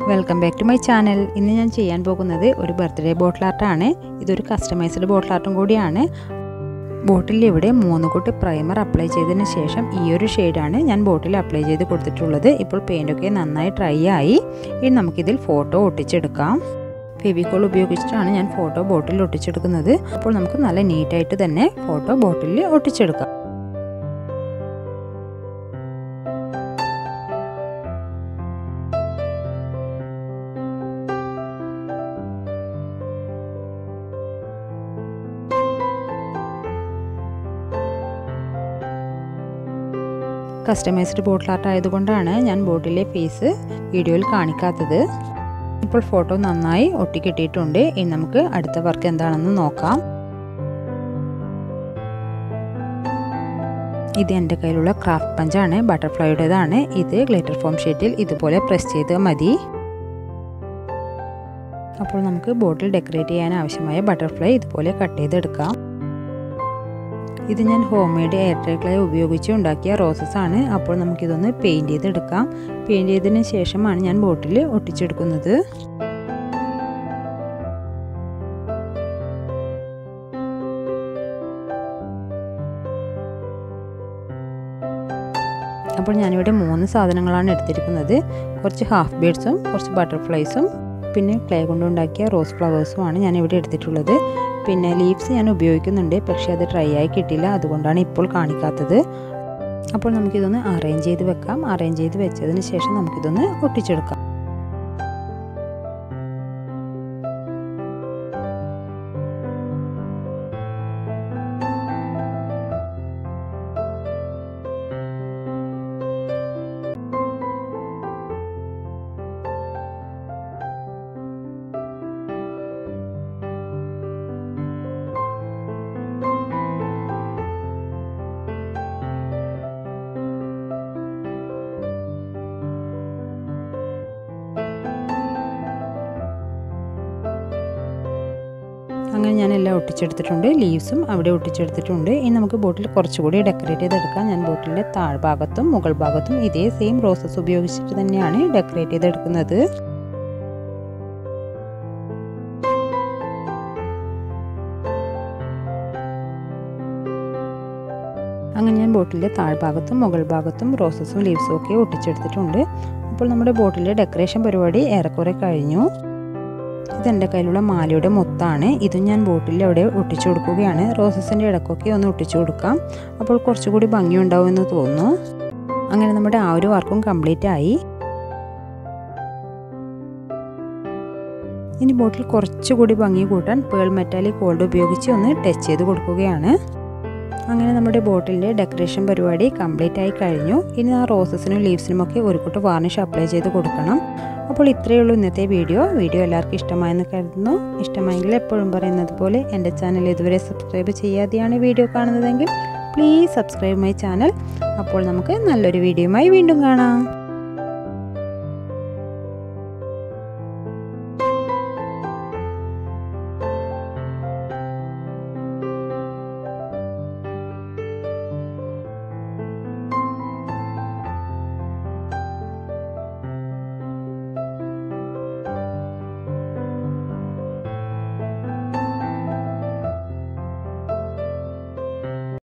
welcome back to my channel ഇന്ന് ഞാൻ ചെയ്യാൻ പോകുന്നത് ഒരു ബർത്ത്ഡേ ബോട്ടിൽ ആർട്ടാണ് ഇതൊരു കസ്റ്റമൈസ്ഡ് ബോട്ടിൽ ആർട്ടും കൂടിയാണ് ബോട്ടിൽ ഇവിടെ മൂന്ന് കൂട്ടി പ്രൈമർ അപ്ലൈ ചെയ്തതിന് ശേഷം ഈ ഒരു ഷെയ്ഡാണ് ഞാൻ ബോട്ടിൽ അപ്ലൈ ചെയ്ത് കൊടുത്തിട്ടുള്ളത് ഇപ്പോൾ പെയിൻ്റൊക്കെ നന്നായി ഡ്രൈ ആയി ഇനി നമുക്കിതിൽ ഫോട്ടോ ഒട്ടിച്ചെടുക്കാം ഫെവിക്കോൾ ഉപയോഗിച്ചിട്ടാണ് ഞാൻ ഫോട്ടോ ബോട്ടിൽ ഒട്ടിച്ചെടുക്കുന്നത് അപ്പോൾ നമുക്ക് നല്ല നീറ്റായിട്ട് തന്നെ ഫോട്ടോ ബോട്ടിലിൽ ഒട്ടിച്ചെടുക്കാം കസ്റ്റമൈസ്ഡ് ബോട്ടിൽ ആർട്ട് ആയതുകൊണ്ടാണ് ഞാൻ ബോട്ടിലെ ഫേസ് വീഡിയോയിൽ കാണിക്കാത്തത് ഇപ്പോൾ ഫോട്ടോ നന്നായി ഒട്ടിക്കിട്ടിയിട്ടുണ്ട് ഇനി നമുക്ക് അടുത്ത വർക്ക് എന്താണെന്ന് നോക്കാം ഇത് എൻ്റെ കയ്യിലുള്ള ക്രാഫ്റ്റ് പഞ്ചാണ് ബട്ടർഫ്ലൈയുടേതാണ് ഇത് ഗ്ലിറ്റർ ഫോം ഷീറ്റിൽ ഇതുപോലെ പ്രസ് ചെയ്ത് മതി അപ്പോൾ നമുക്ക് ബോട്ടിൽ ഡെക്കറേറ്റ് ചെയ്യാൻ ആവശ്യമായ ബട്ടർഫ്ലൈ ഇതുപോലെ കട്ട് ചെയ്തെടുക്കാം ഇത് ഞാൻ home made air dry clay ഉപയോഗിച്ച് ഉണ്ടാക്കിയ റോസസ് ആണ് അപ്പോൾ നമുക്കിതൊന്ന് പെയിൻറ് ചെയ്തെടുക്കാം പെയിൻറ് ചെയ്തതിന് ശേഷമാണ് ഞാൻ ബോട്ടിൽ ഒട്ടിച്ചെടുക്കുന്നത് അപ്പോൾ ഞാനിവിടെ മൂന്ന് സാധനങ്ങളാണ് എടുത്തിരിക്കുന്നത് കുറച്ച് ഹാഫ് ബീഡ്സും കുറച്ച് ബട്ടർഫ്ലൈസും പിന്നെ ക്ലേ കൊണ്ടുണ്ടാക്കിയ റോസ് ഫ്ലവേഴ്സുമാണ് ഞാൻ ഇവിടെ എടുത്തിട്ടുള്ളത് പിന്നെ ലീവ്സ് ഞാൻ ഉപയോഗിക്കുന്നുണ്ട് പക്ഷേ അത് ഡ്രൈ ആയി കിട്ടില്ല അതുകൊണ്ടാണ് ഇപ്പോൾ കാണിക്കാത്തത് അപ്പോൾ നമുക്കിതൊന്ന് അറേഞ്ച് ചെയ്ത് വെക്കാം അറേഞ്ച് ചെയ്ത് വെച്ചതിന് ശേഷം നമുക്കിതൊന്ന് ഒട്ടിച്ചെടുക്കാം അങ്ങനെ ഞാൻ എല്ലാം ഒട്ടിച്ചെടുത്തിട്ടുണ്ട് ലീവ്സും അവിടെ ഒട്ടിച്ചെടുത്തിട്ടുണ്ട് ഇനി നമുക്ക് ബോട്ടിൽ കുറച്ചുകൂടി ഡെക്കറേറ്റ് ചെയ്തെടുക്കാം ഞാൻ ബോട്ടിലിൻ്റെ താഴ്ഭാഗത്തും മുകൾ ഭാഗത്തും ഇതേ സെയിം റോസസ് ഉപയോഗിച്ചിട്ട് തന്നെയാണ് ഡെക്കറേറ്റ് ചെയ്തെടുക്കുന്നത് അങ്ങനെ ഞാൻ ബോട്ടിലിൻ്റെ താഴ്ഭാഗത്തും മുകൾ ഭാഗത്തും റോസസും ലീവ്സും ഒക്കെ ഒട്ടിച്ചെടുത്തിട്ടുണ്ട് അപ്പോൾ നമ്മുടെ ബോട്ടിലെ ഡെക്കറേഷൻ പരിപാടി ഏറെക്കുറെ കഴിഞ്ഞു ഇതെൻ്റെ കയ്യിലുള്ള മാലയുടെ മൊത്താണ് ഇതും ഞാൻ ബോട്ടിൽ അവിടെ ഒട്ടിച്ചു കൊടുക്കുകയാണ് റോസസിൻ്റെ ഇടക്കൊക്കെ ഒന്ന് ഒട്ടിച്ചു കൊടുക്കാം അപ്പോൾ കുറച്ചുകൂടി ഭംഗിയുണ്ടാവുമെന്ന് തോന്നുന്നു അങ്ങനെ നമ്മുടെ ആ ഒരു വർക്കും കംപ്ലീറ്റ് ആയി ഇനി ബോട്ടിൽ കുറച്ചുകൂടി ഭംഗി കൂട്ടാൻ പേൾ മെറ്റാലിക് ഗോൾഡ് ഉപയോഗിച്ച് ഒന്ന് ടച്ച് ചെയ്ത് കൊടുക്കുകയാണ് അങ്ങനെ നമ്മുടെ ബോട്ടിലിൻ്റെ ഡെക്കറേഷൻ പരിപാടി കംപ്ലീറ്റ് ആയി കഴിഞ്ഞു ഇനി ആ റോസസിനും ലീവ്സിനും ഒക്കെ ഒരു കൂട്ട് വാർണിഷ് അപ്ലൈ ചെയ്ത് കൊടുക്കണം അപ്പോൾ ഇത്രയേ ഉള്ളൂ ഇന്നത്തെ വീഡിയോ വീഡിയോ എല്ലാവർക്കും ഇഷ്ടമായെന്ന് കരുതുന്നു ഇഷ്ടമായെങ്കിൽ എപ്പോഴും പറയുന്നത് പോലെ എൻ്റെ ചാനൽ ഇതുവരെ സബ്സ്ക്രൈബ് ചെയ്യാതെയാണ് വീഡിയോ കാണുന്നതെങ്കിൽ പ്ലീസ് സബ്സ്ക്രൈബ് മൈ ചാനൽ അപ്പോൾ നമുക്ക് നല്ലൊരു വീഡിയോയുമായി വീണ്ടും കാണാം